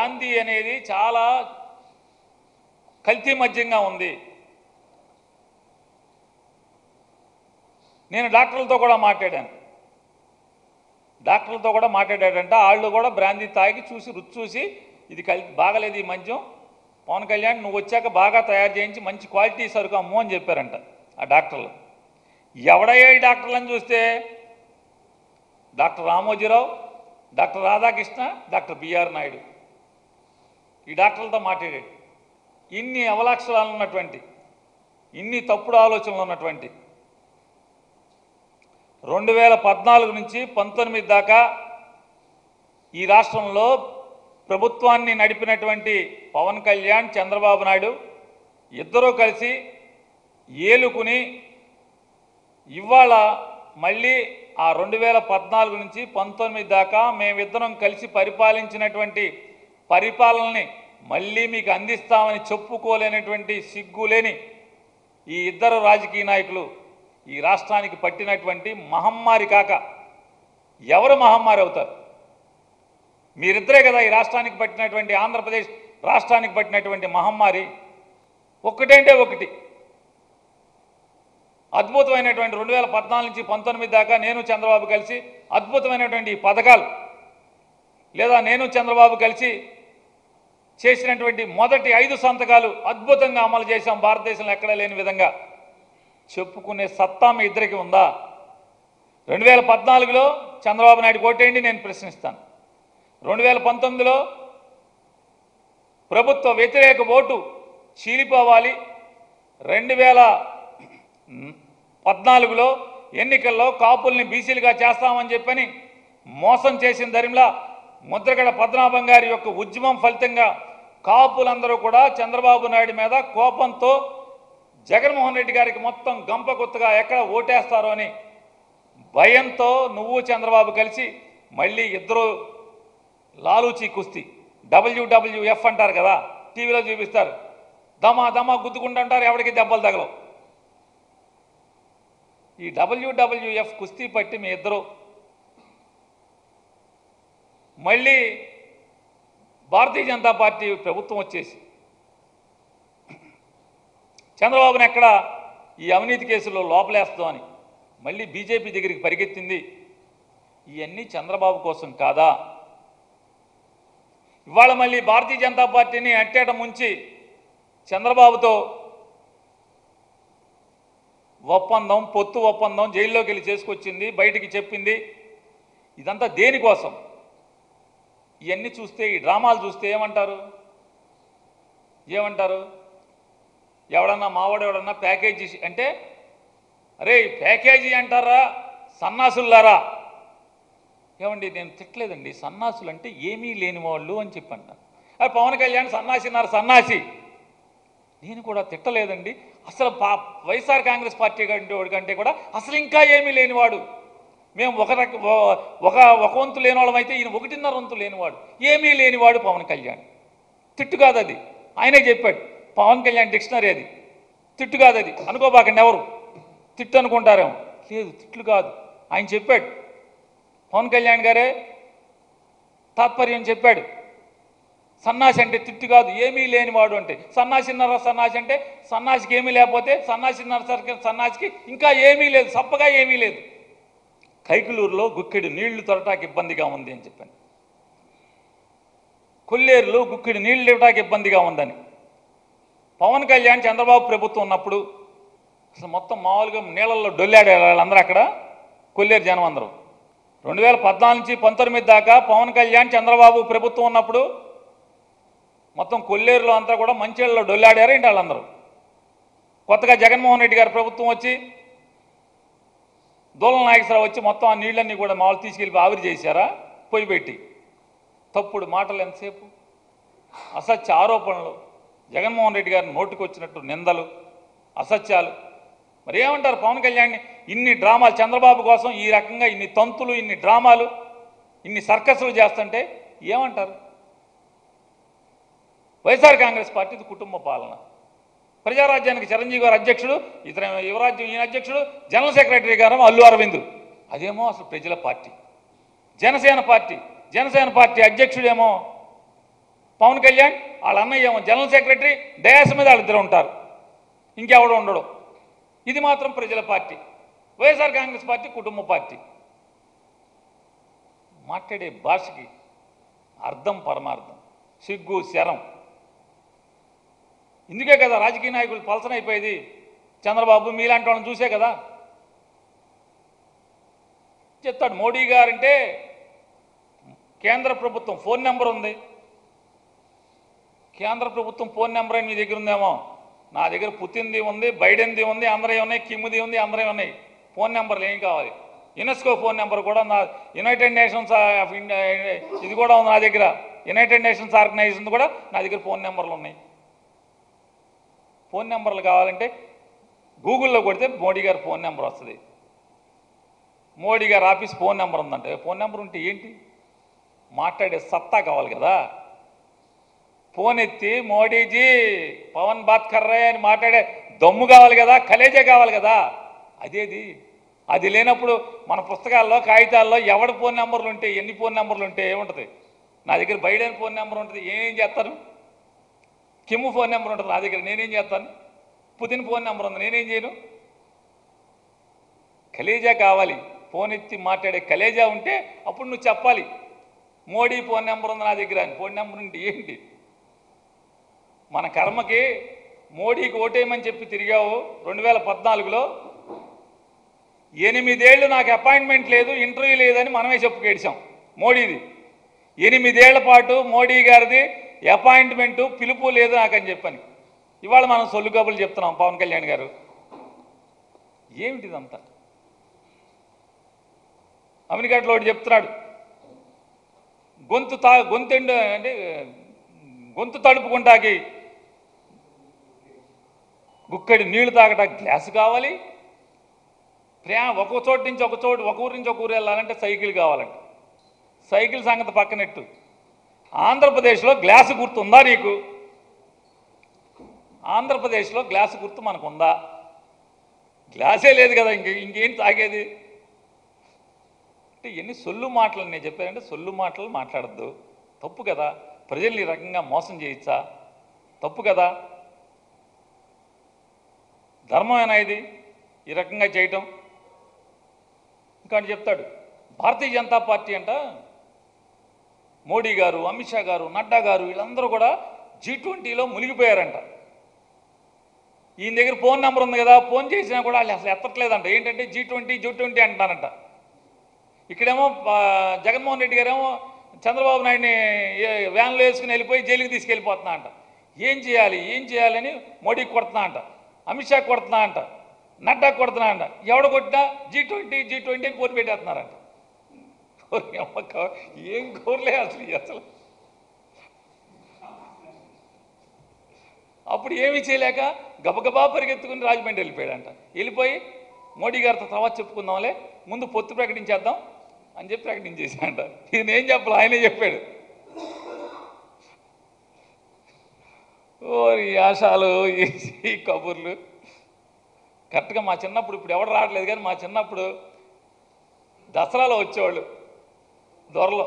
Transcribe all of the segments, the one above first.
brandy అనేది చాలా కల్తీ మద్యంగా ఉంది నేను డాక్టర్లతో కూడా మాట్లాడాను డాక్టర్లతో కూడా మాట్లాడాడంట వాళ్ళు కూడా బ్రాందీ తాగి చూసి రుచి చూసి ఇది కల్ బాగలేదు ఈ మద్యం పవన్ కళ్యాణ్ నువ్వు వచ్చాక బాగా తయారు చేయించి మంచి క్వాలిటీ సరుకు అమ్ము అని చెప్పారంట ఆ డాక్టర్లు ఎవడయ్యా ఈ డాక్టర్లను చూస్తే doctor Ramoji Rao doctor Radhakrishna doctor BR Naidu ఈ డాక్టర్లతో మాట్లాడాడు ఇన్ని అవలక్షణాలు ఉన్నటువంటి ఇన్ని తప్పుడు ఆలోచనలు ఉన్నటువంటి రెండు వేల పద్నాలుగు నుంచి పంతొమ్మిది దాకా ఈ రాష్ట్రంలో ప్రభుత్వాన్ని నడిపినటువంటి పవన్ కళ్యాణ్ చంద్రబాబు నాయుడు ఇద్దరూ కలిసి ఏలుకుని ఇవాళ మళ్ళీ ఆ రెండు వేల పద్నాలుగు నుంచి పంతొమ్మిది దాకా మేమిద్దరం కలిసి పరిపాలించినటువంటి పరిపాలనని మళ్ళీ మీకు అందిస్తామని చెప్పుకోలేనటువంటి సిగ్గులేని ఈ ఇద్దరు రాజకీయ నాయకులు ఈ రాష్ట్రానికి పట్టినటువంటి మహమ్మారి కాక ఎవరు మహమ్మారి అవుతారు మీరిద్దరే కదా ఈ రాష్ట్రానికి పట్టినటువంటి ఆంధ్రప్రదేశ్ రాష్ట్రానికి పట్టినటువంటి మహమ్మారి ఒక్కటంటే ఒకటి అద్భుతమైనటువంటి రెండు వేల పద్నాలుగు నుంచి పంతొమ్మిది దాకా నేను చంద్రబాబు కలిసి అద్భుతమైనటువంటి ఈ పథకాలు లేదా నేను చంద్రబాబు కలిసి చేసినటువంటి మొదటి ఐదు సంతకాలు అద్భుతంగా అమలు చేశాం భారతదేశంలో ఎక్కడా లేని విధంగా చెప్పుకునే సత్తా మీ ఇద్దరికి ఉందా రెండు వేల పద్నాలుగులో చంద్రబాబు నాయుడు కోటేయండి నేను ప్రశ్నిస్తాను రెండు వేల పంతొమ్మిదిలో ప్రభుత్వ వ్యతిరేక ఓటు చీలిపోవాలి రెండు వేల పద్నాలుగులో ఎన్నికల్లో కాపుల్ని బీసీలుగా చేస్తామని చెప్పని మోసం చేసిన దరిమిలా ముద్రగడ పద్మనాభం గారి యొక్క ఉద్యమం ఫలితంగా కాపులందరూ కూడా చంద్రబాబు నాయుడు మీద కోపంతో జగన్మోహన్ రెడ్డి గారికి మొత్తం గంప గుత్తగా ఎక్కడ ఓటేస్తారో అని భయంతో నువ్వు చంద్రబాబు కలిసి మళ్ళీ ఇద్దరు లాలూచి కుస్తీ డబ్ల్యూడబ్ల్యూఎఫ్ అంటారు కదా టీవీలో చూపిస్తారు దమా దమా గుద్దుకుంటుంటారు ఎవరికి దెబ్బలు తగలవు ఈ డబ్ల్యూడబ్ల్యూఎఫ్ కుస్తీ పట్టి మీ ఇద్దరు మళ్ళీ భారతీయ జనతా పార్టీ ప్రభుత్వం వచ్చేసి చంద్రబాబుని ఎక్కడ ఈ అవినీతి కేసులో లోపలేస్తామని మళ్ళీ బీజేపీ దగ్గరికి పరిగెత్తింది ఇవన్నీ చంద్రబాబు కోసం కాదా ఇవాళ మళ్ళీ భారతీయ జనతా పార్టీని అట్టేట ముంచి చంద్రబాబుతో ఒప్పందం పొత్తు ఒప్పందం జైల్లోకి వెళ్ళి చేసుకొచ్చింది బయటికి చెప్పింది ఇదంతా దేనికోసం ఇవన్నీ చూస్తే ఈ డ్రామాలు చూస్తే ఏమంటారు ఏమంటారు ఎవడన్నా మావాడు ఎవడన్నా ప్యాకేజీ అంటే అరే ప్యాకేజీ అంటారా సన్నాసుల్లారా ఏమండి నేను తిట్టలేదండి సన్నాసులు అంటే ఏమీ లేని వాళ్ళు అని చెప్పంట అది పవన్ కళ్యాణ్ సన్నాసి అన్నారు సన్నాసి నేను కూడా తిట్టలేదండి అసలు పా వైఎస్ఆర్ కాంగ్రెస్ పార్టీ కంటే వాడి కంటే కూడా అసలు ఇంకా ఏమీ లేనివాడు మేము ఒక రక ఓ- ఒక ఒక వంతు లేనివాళ్ళం అయితే ఈయన ఒకటిన్నర వంతు లేనివాడు ఏమీ లేనివాడు పవన్ కళ్యాణ్ తిట్టు కాదు అది ఆయనే చెప్పాడు పవన్ కళ్యాణ్ డిక్షనరీ అది తిట్టు కాదు అది అనుకోబాకండి ఎవరు తిట్టు అనుకుంటారేమో లేదు తిట్లు కాదు ఆయన చెప్పాడు పవన్ కళ్యాణ్ గారే తాత్పర్యం చెప్పాడు సన్నాసి అంటే తిట్టు కాదు ఏమీ లేనివాడు అంటే సన్నాసిన్నర సన్నాసి అంటే సన్నాసికి ఏమీ లేకపోతే సన్నాసిన్నర సరికి సన్నాసికి ఇంకా ఏమీ లేదు సప్పగా ఏమీ లేదు కైకులూరులో గుక్కెడు నీళ్లు తొరటానికి ఇబ్బందిగా ఉంది అని చెప్పాను కొల్లేరులో గుక్కెడు నీళ్లు ఇవ్వడానికి ఇబ్బందిగా ఉందని పవన్ కళ్యాణ్ చంద్రబాబు ప్రభుత్వం ఉన్నప్పుడు అసలు మొత్తం మామూలుగా నీళ్ళల్లో డొల్లాడారు వాళ్ళందరూ అక్కడ కొల్లేరు జనం అందరూ రెండు వేల పద్నాలుగు నుంచి పంతొమ్మిది దాకా పవన్ కళ్యాణ్ చంద్రబాబు ప్రభుత్వం ఉన్నప్పుడు మొత్తం కొల్లేరులో అంతా కూడా మంచిళ్ళలో డొల్లాడారు ఏంటి వాళ్ళందరూ కొత్తగా జగన్మోహన్ రెడ్డి గారి ప్రభుత్వం వచ్చి దూలం నాగేశ్వరరావు వచ్చి మొత్తం ఆ నీళ్ళన్నీ కూడా మామూలు తీసుకెళ్ళి ఆవిరి చేశారా పొయ్యి పెట్టి తప్పుడు మాటలు ఎంతసేపు అసత్య ఆరోపణలు జగన్మోహన్ రెడ్డి గారి నోటికి వచ్చినట్టు నిందలు అసత్యాలు మరి ఏమంటారు పవన్ కళ్యాణ్ని ఇన్ని డ్రామాలు చంద్రబాబు కోసం ఈ రకంగా ఇన్ని తంతులు ఇన్ని డ్రామాలు ఇన్ని సర్కస్లు చేస్తుంటే ఏమంటారు వైఎస్ఆర్ కాంగ్రెస్ పార్టీది కుటుంబ పాలన ప్రజారాజ్యానికి చిరంజీవి గారు అధ్యక్షుడు ఇతర యువరాజ్యం ఈయన అధ్యక్షుడు జనరల్ సెక్రటరీ గారు అల్లు అరవింద్ అదేమో అసలు ప్రజల party Janasena party Janasena party అధ్యక్షుడేమో పవన్ కళ్యాణ్ వాళ్ళ అన్నయ్య ఏమో జనరల్ సెక్రటరీ దయాస మీద వాళ్ళిద్దరు ఉంటారు ఇంకెవడు ఉండడు ఇది మాత్రం ప్రజల పార్టీ వైఎస్ఆర్ కాంగ్రెస్ పార్టీ కుటుంబ పార్టీ మాట్లాడే భాషకి అర్థం పరమార్థం సిగ్గు శరం ఇందుకే కదా రాజకీయ నాయకులు పలసన అయిపోయేది చంద్రబాబు మీలాంటి వాళ్ళని చూసే కదా చెప్తాడు మోడీ గారంటే కేంద్ర ప్రభుత్వం ఫోన్ నెంబర్ ఉంది కేంద్ర ప్రభుత్వం ఫోన్ నెంబర్ అని మీ దగ్గర ఉందేమో నా దగ్గర పుతిన్ది ఉంది బైడెన్ది ఉంది అందరూ ఉన్నాయి కిమ్ది ఉంది అందరూ ఉన్నాయి ఫోన్ నెంబర్లు ఏం కావాలి యునెస్కో ఫోన్ నెంబర్ కూడా నా యునైటెడ్ నేషన్స్ ఆఫ్ ఇండియా ఇది కూడా ఉంది నా దగ్గర యునైటెడ్ నేషన్స్ ఆర్గనైజేషన్ కూడా నా దగ్గర ఫోన్ నెంబర్లు ఉన్నాయి ఫోన్ నెంబర్లు కావాలంటే గూగుల్లో కొడితే మోడీ గారి ఫోన్ నెంబర్ వస్తుంది మోడీ గారి ఆఫీస్ ఫోన్ నెంబర్ ఉందంటే ఫోన్ నెంబర్ ఉంటే ఏంటి మాట్లాడే సత్తా కావాలి కదా ఫోన్ ఎత్తి మోడీజీ పవన్ బాత్ కర్రే అని మాట్లాడే దమ్ము కావాలి కదా కలేజే కావాలి కదా అదేది అది లేనప్పుడు మన పుస్తకాల్లో కాగితాల్లో ఎవడి ఫోన్ నెంబర్లు ఉంటే ఎన్ని ఫోన్ నెంబర్లు ఉంటే ఏముంటుంది నా దగ్గర బైడెన్ ఫోన్ నెంబర్ ఉంటుంది ఏం చేస్తాను కిమ్ము ఫోన్ నెంబర్ ఉంటుంది నా దగ్గర నేనేం చేస్తాను పుతిన్ ఫోన్ నెంబర్ ఉంది నేనేం చేయను కలేజా కావాలి ఫోన్ ఎత్తి మాట్లాడే కలేజా ఉంటే అప్పుడు నువ్వు చెప్పాలి మోడీ ఫోన్ నెంబర్ ఉంది నా దగ్గర అని ఫోన్ నెంబర్ ఉంటే ఏంటి మన కర్మకి మోడీకి ఓటేయమని చెప్పి తిరిగావు రెండు వేల పద్నాలుగులో ఎనిమిదేళ్ళు నాకు అపాయింట్మెంట్ లేదు ఇంటర్వ్యూ లేదని మనమే చెప్పుకేడిచాం మోడీది ఎనిమిదేళ్ల పాటు మోడీ గారిది అపాయింట్మెంటు పిలుపు లేదు నాకని చెప్పని ఇవాళ మనం సొల్లు కబుర్లు చెప్తున్నాం పవన్ కళ్యాణ్ గారు ఏమిటిదంతా అమెరికాట్లో ఒకటి చెప్తున్నాడు గొంతు తా గొంతెండు అంటే గొంతు తడుపుకుంటాకి గుక్కడి నీళ్లు తాగటా గ్లాసు కావాలి ప్రేమ ఒక చోటు నుంచి ఒక చోటు ఒక ఊరి నుంచి ఒక ఊరు వెళ్ళాలంటే సైకిల్ కావాలంట సైకిల్ సంగతి పక్కనెట్టు ఆంధ్రప్రదేశ్లో గ్లాసు గుర్తు ఉందా నీకు ఆంధ్రప్రదేశ్లో గ్లాసు గుర్తు మనకు ఉందా గ్లాసే లేదు కదా ఇంక ఇంకేం తాగేది అంటే ఎన్ని సొల్లు మాటలు నేను చెప్పానంటే సొల్లు మాటలు మాట్లాడద్దు తప్పు కదా ప్రజల్ని ఈ రకంగా మోసం చేయొచ్చా తప్పు కదా ధర్మమేనా ఇది ఈ రకంగా చేయటం ఇంకా ఆయన చెప్తాడు భారతీయ జనతా పార్టీ అంట మోడీ గారు అమిత్ షా గారు నడ్డా గారు వీళ్ళందరూ కూడా జీ ట్వంటీలో మునిగిపోయారంట ఈయన దగ్గర ఫోన్ నెంబర్ ఉంది కదా ఫోన్ చేసినా కూడా వాళ్ళు అసలు ఎత్తట్లేదంట ఏంటంటే జీ ట్వంటీ జీ ట్వంటీ అంటున్నారంట ఇక్కడేమో ఆ, జగన్మోహన్ రెడ్డి గారేమో చంద్రబాబు నాయుడిని ఏ- వ్యాన్లో వేసుకుని వెళ్ళిపోయి జైలుకి తీసుకెళ్ళిపోతున్నా అంట ఏం చేయాలి ఏం చేయాలని మోడీకి కొడుతున్నా అంట అమిత్ షా కొడుతున్నా అంట నడ్డా కొడుతున్నా అంట ఎవడు కొట్టినా జీ ట్వంటీ జీ ట్వంటీ అని పోటీ పెట్టేస్తున్నారంట ఓరి అమ్మక్క, ఏం కోరలే అసలు ఇవి అసలు అప్పుడు ఏమీ చేయలేక గబగబా పరిగెత్తుకుని రాజమండ్రి వెళ్ళిపోయాడంట వెళ్ళిపోయి మోడీ గారితో తర్వాత చెప్పుకుందాంలే ముందు పొత్తు ప్రకటించేద్దాం అని చెప్పి ప్రకటించేసాడంట ఈయన ఏం చెప్పాలి ఆయనే చెప్పాడు ఓరి ఆశాలు ఈ ఈ కబుర్లు కరెక్ట్గా మా చిన్నప్పుడు ఇప్పుడు ఎవడు రావట్లేదు కానీ మా చిన్నప్పుడు దసరాలో వచ్చేవాళ్ళు దొరలో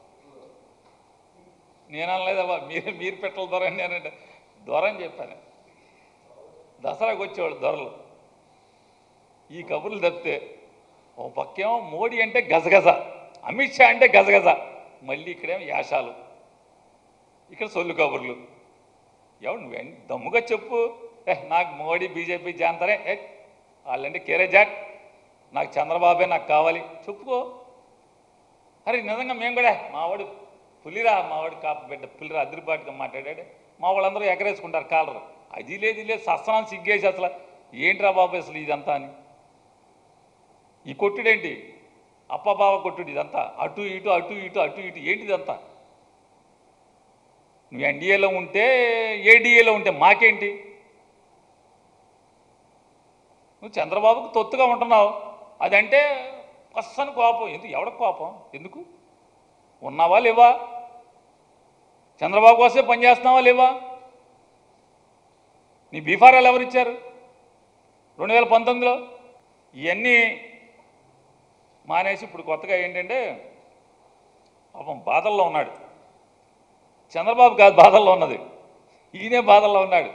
నేను అనలేదమ్మా మీరు మీరు పెట్టలు దొర అని నేనంటే దొర అని చెప్పాను దసరాకు వచ్చేవాళ్ళు దొరలు ఈ కబుర్లు తప్పితే ఓ పక్కేమో మోడీ అంటే గజగజ అమిత్ షా అంటే గజగజ మళ్ళీ ఇక్కడేమో యాషాలు ఇక్కడ సొల్లు కబుర్లు ఎవడు నువ్వు ఎన్- దమ్ముగా చెప్పు ఏ నాకు మోడీ బీజేపీ జాంతరే ఏ వాళ్ళంటే కేరే జాట్ నాకు చంద్రబాబే నాకు కావాలి చెప్పుకో అరే నిజంగా మేము కూడా మావాడు పులిరా మావాడు కాప బిడ్డ పులిరా అదిరిపాటుగా మాట్లాడాడు మా వాళ్ళందరూ ఎగరేసుకుంటారు కాలరు అది లేదు ఇది లేదు సస్సనం సిగ్గేసి అసలు ఏంట్రా బాబు అసలు ఇదంతా అని ఈ కొట్టుడేంటి అప్పబావ కొట్టుడు ఇదంతా అటు ఇటు అటు ఇటు అటు ఇటు ఏంటి ఇదంతా నువ్వు ఎన్డీఏలో ఉంటే ఏడీఏలో ఉంటే మాకేంటి నువ్వు చంద్రబాబుకు తొత్తుగా ఉంటున్నావు అదంటే కස්සని కోపం ఎందుకు ఎవడ కోపం ఎందుకు ఉన్నావా లేవా చంద్రబాబు కోసమే పనిచేస్తున్నావా లేవా నీ బీఫారాలు ఎవరిచ్చారు రెండు వేల పంతొమ్మిదిలో ఇవన్నీ మానేసి ఇప్పుడు కొత్తగా ఏంటంటే పాపం బాధల్లో ఉన్నాడు చంద్రబాబు కాదు బాధల్లో ఉన్నది ఈయనే బాధల్లో ఉన్నాడు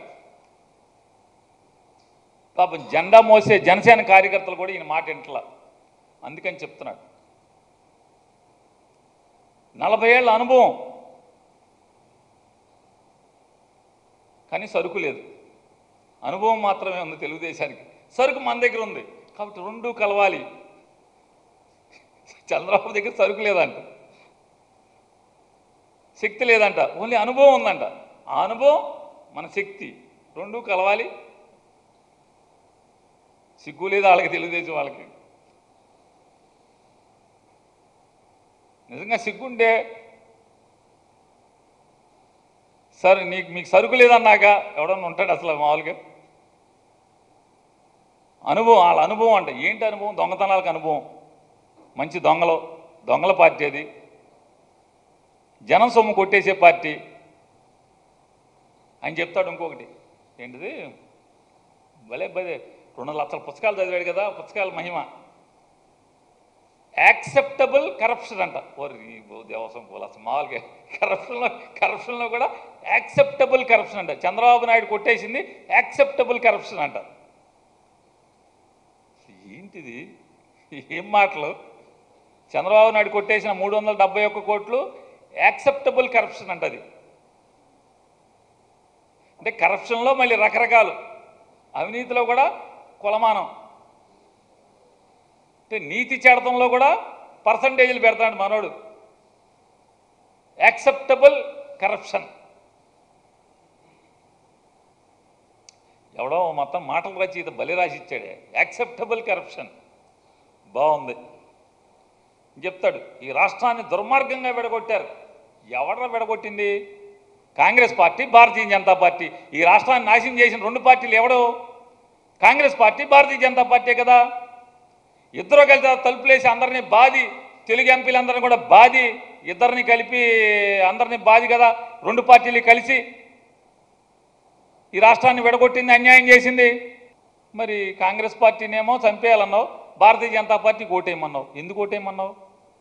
పాపం జెండా మోసే జనసేన కార్యకర్తలు కూడా ఈయన మాట వింటలా అందుకని చెప్తున్నాడు నలభై ఏళ్ళ అనుభవం కానీ సరుకు లేదు అనుభవం మాత్రమే ఉంది తెలుగుదేశానికి సరుకు మన దగ్గర ఉంది కాబట్టి రెండు కలవాలి చంద్రబాబు దగ్గర సరుకు లేదంట శక్తి లేదంట ఓన్లీ అనుభవం ఉందంట ఆ అనుభవం మన శక్తి రెండు కలవాలి సిగ్గు లేదు వాళ్ళకి తెలుగుదేశం వాళ్ళకి నిజంగా సిగ్గుంటే సరే నీకు మీకు సరుకు లేదన్నాక ఎవడన్నా ఉంటాడు అసలు మామూలుగా అనుభవం వాళ్ళ అనుభవం అంట ఏంటి అనుభవం దొంగతనాలకు అనుభవం మంచి దొంగలు దొంగల పార్టీ అది జనం సొమ్ము కొట్టేసే పార్టీ అని చెప్తాడు ఇంకొకటి ఏంటిది భలే భలే రెండు లక్షల పుస్తకాలు చదివాడు కదా పుస్తకాల మహిమ యాక్సెప్టబుల్ కరప్షన్ అంట ఓరి దేవసం పోలు అసలు మామూలుగా కరప్షన్లో కరప్షన్లో కూడా యాక్సెప్టబుల్ కరప్షన్ అంట చంద్రబాబు నాయుడు కొట్టేసింది యాక్సెప్టబుల్ కరప్షన్ అంట ఏంటిది ఏం మాటలు చంద్రబాబు నాయుడు కొట్టేసిన మూడు వందల డెబ్బై ఒక్క కోట్లు యాక్సెప్టబుల్ కరప్షన్ అంట అది అంటే కరప్షన్లో మళ్ళీ రకరకాలు అవినీతిలో కూడా కులమానం అంటే నీతి చేడతంలో కూడా పర్సంటేజీలు పెడతాడు మనోడు యాక్సెప్టబుల్ కరప్షన్ ఎవడో మొత్తం మాటలు రచయిత బలి రాసి ఇచ్చాడే యాక్సెప్టబుల్ కరప్షన్ బాగుంది చెప్తాడు ఈ రాష్ట్రాన్ని దుర్మార్గంగా విడగొట్టారు ఎవడ విడగొట్టింది కాంగ్రెస్ పార్టీ భారతీయ జనతా పార్టీ ఈ రాష్ట్రాన్ని నాశనం చేసిన రెండు పార్టీలు ఎవడో కాంగ్రెస్ పార్టీ భారతీయ జనతా పార్టీ కదా ఇద్దరు కలిసి తలుపులేసి అందరినీ బాది తెలుగు ఎంపీలందరినీ కూడా బాది ఇద్దరిని కలిపి అందరినీ బాది కదా రెండు పార్టీలు కలిసి ఈ రాష్ట్రాన్ని విడగొట్టింది అన్యాయం చేసింది మరి కాంగ్రెస్ పార్టీనేమో చంపేయాలన్నావు భారతీయ జనతా పార్టీకి ఓటేయమన్నావు ఎందుకు ఓటేయమన్నావు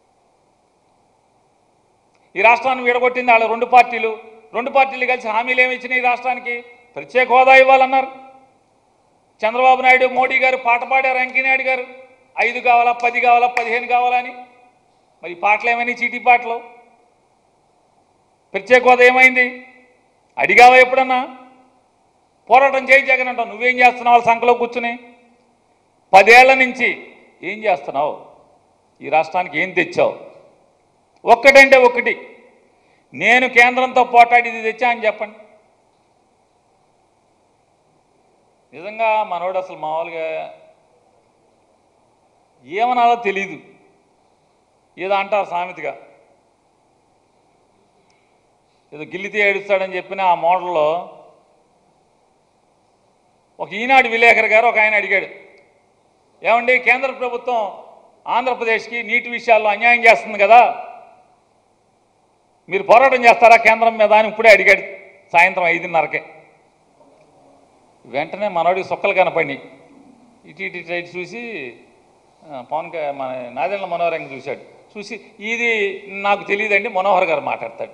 ఈ రాష్ట్రాన్ని విడగొట్టింది వాళ్ళ రెండు పార్టీలు రెండు పార్టీలు కలిసి హామీలు ఏమి ఇచ్చినాయి ఈ రాష్ట్రానికి ప్రత్యేక హోదా ఇవ్వాలన్నారు చంద్రబాబు నాయుడు మోడీ గారు పాట పాడారు వెంకయ్యనాయుడు గారు ఐదు కావాలా పది కావాలా పదిహేను కావాలని మరి ఈ పాటలు ఏమైనాయి చీటీ పాటలు ప్రత్యేక హోదా ఏమైంది అడిగావా ఎప్పుడన్నా పోరాటం చేయి జగన్ అంటావు నువ్వేం చేస్తున్నావు వాళ్ళ సంఖలో కూర్చుని పదేళ్ల నుంచి ఏం చేస్తున్నావు ఈ రాష్ట్రానికి ఏం తెచ్చావు ఒక్కటంటే ఒకటి నేను కేంద్రంతో పోటాడి ఇది తెచ్చా అని చెప్పండి నిజంగా మనోడు అసలు మామూలుగా ఏమనాలో తెలీదు ఏదో అంటారు సామెతగా ఏదో గిల్లితే ఏడుస్తాడని చెప్పిన ఆ మోడల్లో ఒక ఈనాడు విలేకరు గారు ఒక ఆయన అడిగాడు ఏమండి కేంద్ర ప్రభుత్వం ఆంధ్రప్రదేశ్కి నీటి విషయాల్లో అన్యాయం చేస్తుంది కదా మీరు పోరాటం చేస్తారా కేంద్రం మీద అని ఇప్పుడే అడిగాడు సాయంత్రం ఐదున్నరకే వెంటనే మనోడికి సొక్కలు కనపడినాయి ఇటు ఇటు ఇటు ఇటు చూసి ఆ, పవన్ క- మన నాదెండ్ల మనోహర్ ఇంక చూశాడు చూసి ఇది నాకు తెలియదండి మనోహర్ గారు మాట్లాడతాడు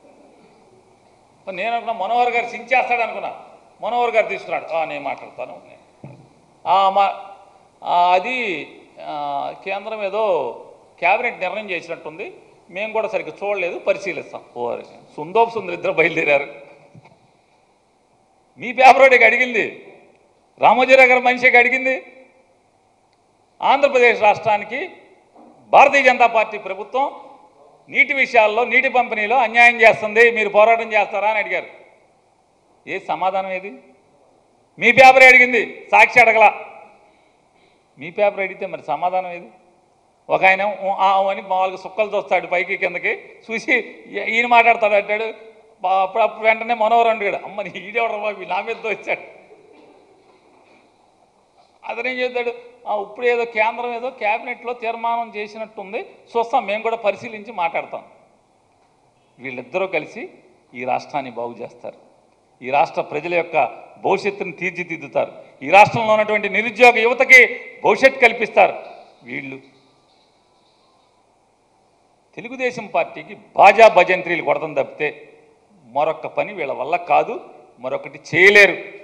నేను అనుకున్నా మనోహర్ గారు సించేస్తాడు అనుకున్నా మనోహర్ గారు తీసుకున్నాడు "ఆ, నేను మాట్లాడతాను ఆ, మా ఆ, అది ఆ, కేంద్రం ఏదో క్యాబినెట్ నిర్ణయం చేసినట్టుంది మేము కూడా సరిగ్గా చూడలేదు పరిశీలిస్తాం ఓ సుందోపు సుందరు ఇద్దరు బయలుదేరారు మీ పేపర్ వాడికి అడిగింది రామోజీరావు గారి మనిషికి అడిగింది ఆంధ్రప్రదేశ్ రాష్ట్రానికి భారతీయ జనతా పార్టీ ప్రభుత్వం నీటి విషయాల్లో నీటి పంపిణీలో అన్యాయం చేస్తుంది మీరు పోరాటం చేస్తారా అని అడిగారు ఏ సమాధానం ఏది మీ పేపర్ అడిగింది సాక్షి అడగలా మీ పేపర్ అడిగితే మరి సమాధానం ఏది ఒక ఆయన ఊ, ఆ ఊ అని మామూలుగా సుక్కలు చూస్తాడు పైకి కిందకి చూసి ఈ- ఈయన మాట్లాడతాడు అంటాడు బా- అప్పుడు అప్పుడు వెంటనే మనోహర్ అంటాడు అమ్మ నీ ఈడేవడం బాబు నా మీద వచ్చాడు అతనేం చేస్తాడు "ఆ, ఇప్పుడు ఏదో కేంద్రం ఏదో క్యాబినెట్లో తీర్మానం చేసినట్టుంది చూస్తాం మేము కూడా పరిశీలించి మాట్లాడతాం వీళ్ళిద్దరూ కలిసి ఈ రాష్ట్రాన్ని బాగు చేస్తారు ఈ రాష్ట్ర ప్రజల యొక్క భవిష్యత్తును తీర్చిదిద్దుతారు ఈ రాష్ట్రంలో ఉన్నటువంటి నిరుద్యోగ యువతకి భవిష్యత్తు కల్పిస్తారు వీళ్ళు తెలుగుదేశం పార్టీకి బాజా భజంత్రీలు కొడతం తప్పితే మరొక పని వీళ్ళ వల్ల కాదు మరొకటి చేయలేరు